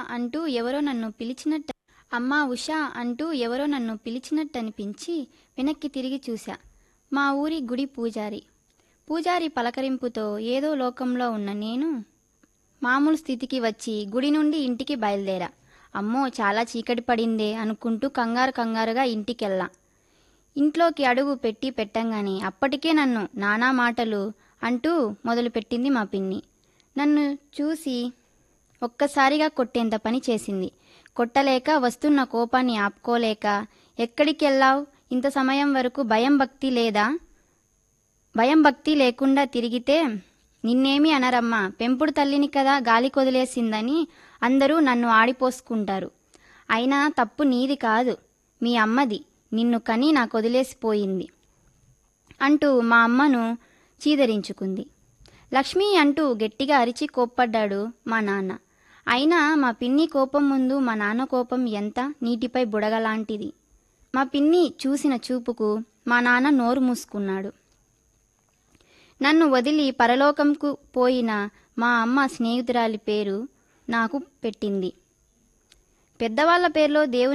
అంటూ ఎవరో నన్ను పిలిచినట్టు అమ్మా ఉషా అంటూ ఎవరో నన్ను పిలిచినట్టు అనిపించి వెనక్కి తిరిగి చూశా మా ఊరి గుడి పూజారి పూజారి పలకరింపుతో ఏదో లోకంలో ఉన్న నేను మామూలు స్థితికి వచ్చి గుడి నుండి ఇంటికి బయలుదేరా అమ్మో చాలా చీకటి పడిందే అనుకుంటూ కంగారు కంగారుగా ఇంటికెళ్ళా ఇంట్లోకి అడుగు పెట్టి పెట్టంగానే అప్పటికే నన్ను నానా మాటలు అంటూ మొదలుపెట్టింది మా పిన్ని నన్ను చూసి ఒక్కసారిగా కొట్టేంత పని చేసింది కొట్టలేక వస్తున్న కోపాన్ని ఆపుకోలేక ఎక్కడికి వెళ్ళావు ఇంత సమయం వరకు భయం భక్తి లేదా భయం భక్తి లేకుండా తిరిగితే నిన్నేమి అనరమ్మా పెంపుడు తల్లిని కదా గాలి కొదిలేసిందని అందరూ నన్ను ఆడిపోసుకుంటారు అయినా తప్పు నీది కాదు మీ అమ్మది నిన్ను కని నాకు వదిలేసిపోయింది అంటూ మా అమ్మను చీదరించుకుంది లక్ష్మి అంటూ గట్టిగా అరిచి కోప్పడ్డాడు మా నాన్న అయినా మా పిన్ని కోపం ముందు మా నాన్న కోపం ఎంత నీటిపై బుడగలాంటిది మా పిన్ని చూసిన చూపుకు మా నాన్న నోరు మూసుకున్నాడు నన్ను వదిలి పరలోకంకు పోయిన మా అమ్మ స్నేహితురాలి పేరు నాకు పెట్టింది పెద్దవాళ్ళ పేరులో దేవుని